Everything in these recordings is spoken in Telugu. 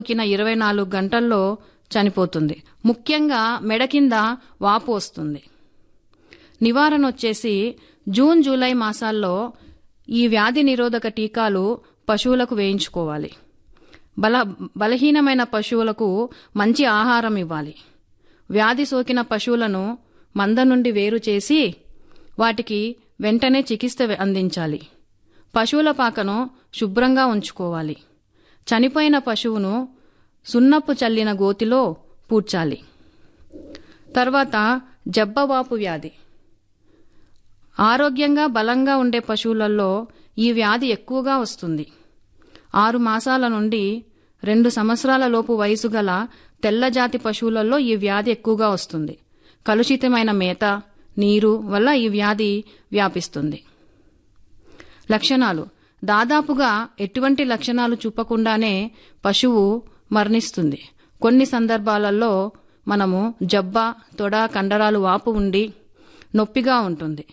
కిన ఇరవై నాలుగు గంటల్లో చనిపోతుంది ముఖ్యంగా మెడ కింద వాపు వస్తుంది నివారణ వచ్చేసి జూన్ జూలై మాసాల్లో ఈ వ్యాధి నిరోధక టీకాలు పశువులకు వేయించుకోవాలి బల బలహీనమైన పశువులకు మంచి ఆహారం ఇవ్వాలి వ్యాధి సోకిన పశువులను మంద నుండి వేరు చేసి వాటికి వెంటనే చికిత్స అందించాలి పశువుల పాకను శుభ్రంగా ఉంచుకోవాలి చనిపోయిన పశువును సున్నపు చల్లిన గోతిలో పూడ్చాలి తర్వాత జబ్బవాపు వ్యాధి ఆరోగ్యంగా బలంగా ఉండే పశువులలో ఈ వ్యాధి ఎక్కువగా వస్తుంది ఆరు మాసాల నుండి రెండు సంవత్సరాల లోపు వయసు గల తెల్లజాతి పశువులలో ఈ వ్యాధి ఎక్కువగా వస్తుంది కలుషితమైన మేత నీరు వల్ల ఈ వ్యాధి వ్యాపిస్తుంది లక్షణాలు దాదాపుగా ఎటువంటి లక్షణాలు చూపకుండానే పశువు మరణిస్తుంది కొన్ని సందర్భాలలో మనము జబ్బ తొడ కండరాలు వాపు ఉండి నొప్పిగా ఉంటుంది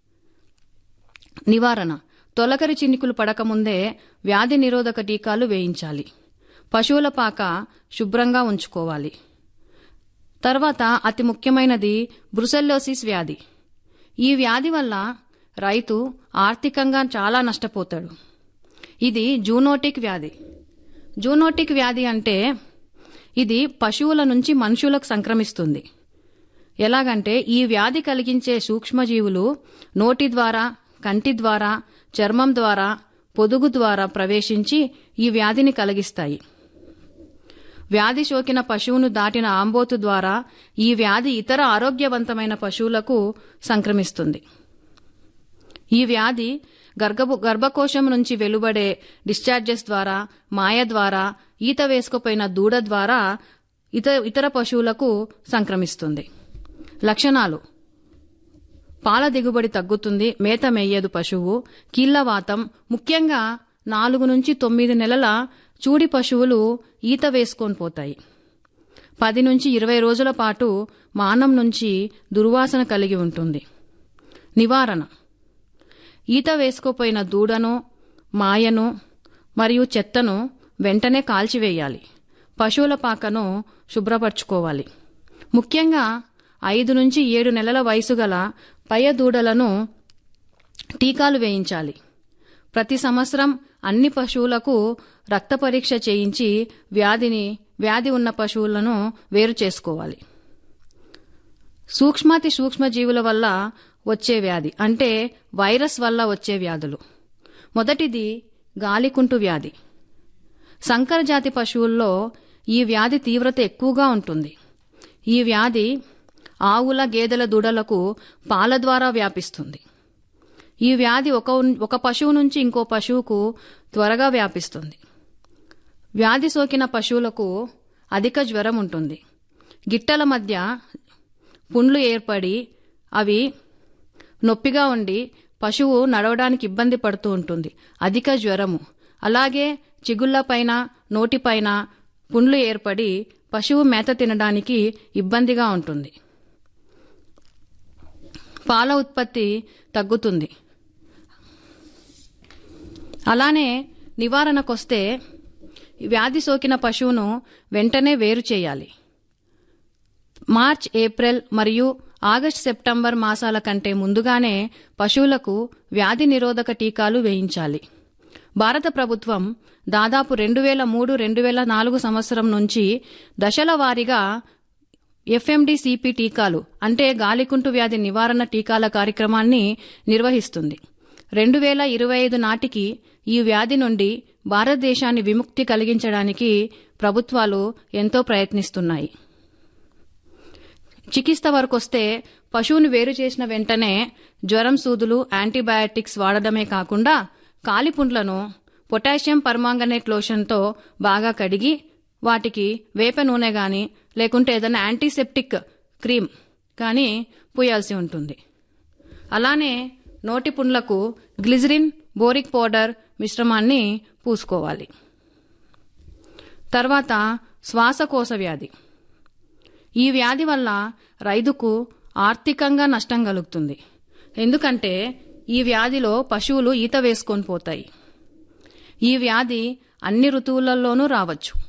నివారణ తొలకరి చినుకులు పడకముందే వ్యాధి నిరోధక టీకాలు వేయించాలి పశువుల పాక శుభ్రంగా ఉంచుకోవాలి తర్వాత అతి ముఖ్యమైనది బ్రుసెల్లోసిస్ వ్యాధి ఈ వ్యాధి వల్ల రైతు ఆర్థికంగా చాలా నష్టపోతాడు ఇది జూనోటిక్ వ్యాధి జూనోటిక్ వ్యాధి అంటే ఇది పశువుల నుంచి మనుషులకు సంక్రమిస్తుంది ఎలాగంటే ఈ వ్యాధి కలిగించే సూక్ష్మజీవులు నోటి ద్వారా కంటి ద్వారా చర్మం ద్వారా పొదుగు ద్వారా ప్రవేశించి ఈ వ్యాధిని కలిగిస్తాయి వ్యాధి సోకిన పశువును దాటిన ఆంబోతు ద్వారా ఈ వ్యాధి ఇతర ఆరోగ్యవంతమైన పశువులకు సంక్రమిస్తుంది ఈ వ్యాధి గర్భ గర్భకోశం నుంచి వెలువడే డిశ్చార్జెస్ ద్వారా మాయ ద్వారా ఈత వేసుకుపోయిన దూడ ద్వారా ఇతర ఇతర పశువులకు సంక్రమిస్తుంది లక్షణాలు పాల దిగుబడి తగ్గుతుంది మేత మేయదు పశువు కీళ్లవాతం ముఖ్యంగా నాలుగు నుంచి తొమ్మిది నెలల చూడి పశువులు ఈత వేసుకొని పోతాయి పది నుంచి ఇరవై రోజుల పాటు మానం నుంచి దుర్వాసన కలిగి ఉంటుంది నివారణ ఈత వేసుకోపోయిన దూడను మాయను మరియు చెత్తను వెంటనే కాల్చివేయాలి పశువుల పాకను శుభ్రపరచుకోవాలి ముఖ్యంగా ఐదు నుంచి ఏడు నెలల వయసు గల పయ దూడలను టీకాలు వేయించాలి ప్రతి సంవత్సరం అన్ని పశువులకు రక్త పరీక్ష చేయించి వ్యాధిని వ్యాధి ఉన్న పశువులను వేరు చేసుకోవాలి సూక్ష్మాతి సూక్ష్మజీవుల వల్ల వచ్చే వ్యాధి అంటే వైరస్ వల్ల వచ్చే వ్యాధులు మొదటిది గాలికుంటు వ్యాధి సంకర జాతి పశువుల్లో ఈ వ్యాధి తీవ్రత ఎక్కువగా ఉంటుంది ఈ వ్యాధి ఆవుల గేదెల దూడలకు పాల ద్వారా వ్యాపిస్తుంది ఈ వ్యాధి ఒక ఒక పశువు నుంచి ఇంకో పశువుకు త్వరగా వ్యాపిస్తుంది వ్యాధి సోకిన పశువులకు అధిక జ్వరం ఉంటుంది గిట్టల మధ్య పుండ్లు ఏర్పడి అవి నొప్పిగా ఉండి పశువు నడవడానికి ఇబ్బంది పడుతూ ఉంటుంది అధిక జ్వరము అలాగే చిగుళ్లపైన నోటిపైన పుండ్లు ఏర్పడి పశువు మేత తినడానికి ఇబ్బందిగా ఉంటుంది పాల ఉత్పత్తి తగ్గుతుంది అలానే నివారణకొస్తే వ్యాధి సోకిన పశువును వెంటనే వేరు చేయాలి మార్చ్ ఏప్రిల్ మరియు ఆగస్టు సెప్టెంబర్ మాసాల కంటే ముందుగానే పశువులకు వ్యాధి నిరోధక టీకాలు వేయించాలి భారత ప్రభుత్వం దాదాపు రెండు వేల మూడు రెండు వేల నాలుగు సంవత్సరం నుంచి దశల వారీగా ఎఫ్ఎండిసిపి టీకాలు అంటే గాలికుంటు వ్యాధి నివారణ టీకాల కార్యక్రమాన్ని నిర్వహిస్తుంది రెండు వేల ఇరవై ఐదు నాటికి ఈ వ్యాధి నుండి భారతదేశాన్ని విముక్తి కలిగించడానికి ప్రభుత్వాలు ఎంతో ప్రయత్నిస్తున్నాయి చికిత్స వరకొస్తే పశువును వేరు చేసిన వెంటనే జ్వరం సూదులు యాంటీబయాటిక్స్ వాడడమే కాకుండా కాలిపుండ్లను పొటాషియం పర్మాంగనేట్ లోషన్తో బాగా కడిగి వాటికి వేప నూనె గాని లేకుంటే ఏదైనా యాంటీసెప్టిక్ క్రీమ్ కానీ పూయాల్సి ఉంటుంది అలానే నోటి పుండ్లకు గ్లిజరిన్ బోరిక్ పౌడర్ మిశ్రమాన్ని పూసుకోవాలి తర్వాత శ్వాసకోశ వ్యాధి ఈ వ్యాధి వల్ల రైతుకు ఆర్థికంగా నష్టం కలుగుతుంది ఎందుకంటే ఈ వ్యాధిలో పశువులు ఈత వేసుకొని పోతాయి ఈ వ్యాధి అన్ని ఋతువులలోనూ రావచ్చు